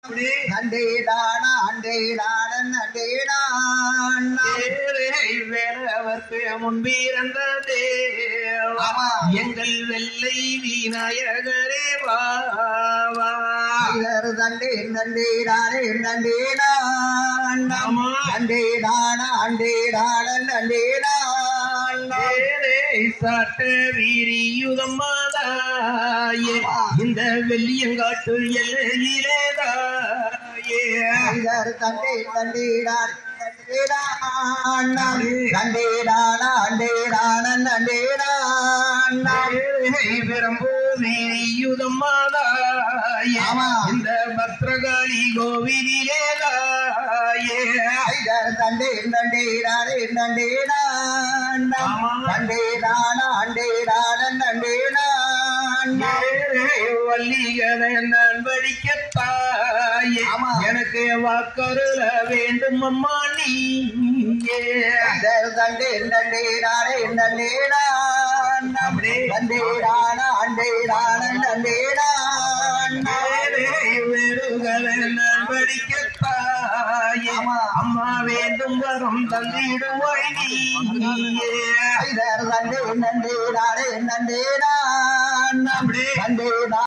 நண்டேடானா அண்டேடாடன் நண்டேடான் வேறவர்க்கு முன்பிருந்த தேவா ஆமா. எங்கள் வெள்ளை விநாயகரே வாவா ஐதர் தண்டே நண்டேடானே நண்டேடான் ஆமா. நண்டேடானா அண்டேடாடன் நண்டேடான் சாட்ட வீரியுதம் மாதாயே இந்த வெள்ளியங்காட்டு எல்லையிலேதாயே ஐதர் தண்டே நண்டேடான் நண்டேடான் நண்டேடானா அண்டேடாடன் நண்டேடான் விரும்பு வீரியுதம் மாதாயே ஆமா. இந்த பத்ரகாளி கோவிலேதாயே ஐதர் தண்டே நண்டேடானே நண்டேடான் ஆமா. நண்டேடானா அண்டேடாடன் நண்டேடான் வள்ளிகளை நான் படிக்கத்தாயே ஆமா. எனக்கு வாக்கருள வேண்டும் அம்மா நீயே தண்டே நண்டேடானே நண்டேடான் அப்படியே. நண்டேடானா அண்டேடாடன் நண்டேடான் வேறுகளை நான் படிக்கத்தாயே ஆமா. அம்மா வேண்டும் வரும் தந்திடுவாய் நீயே ஐதர் தண்டே நண்டேடானே நண்டேடான் அப்படியே. நண்டேடான்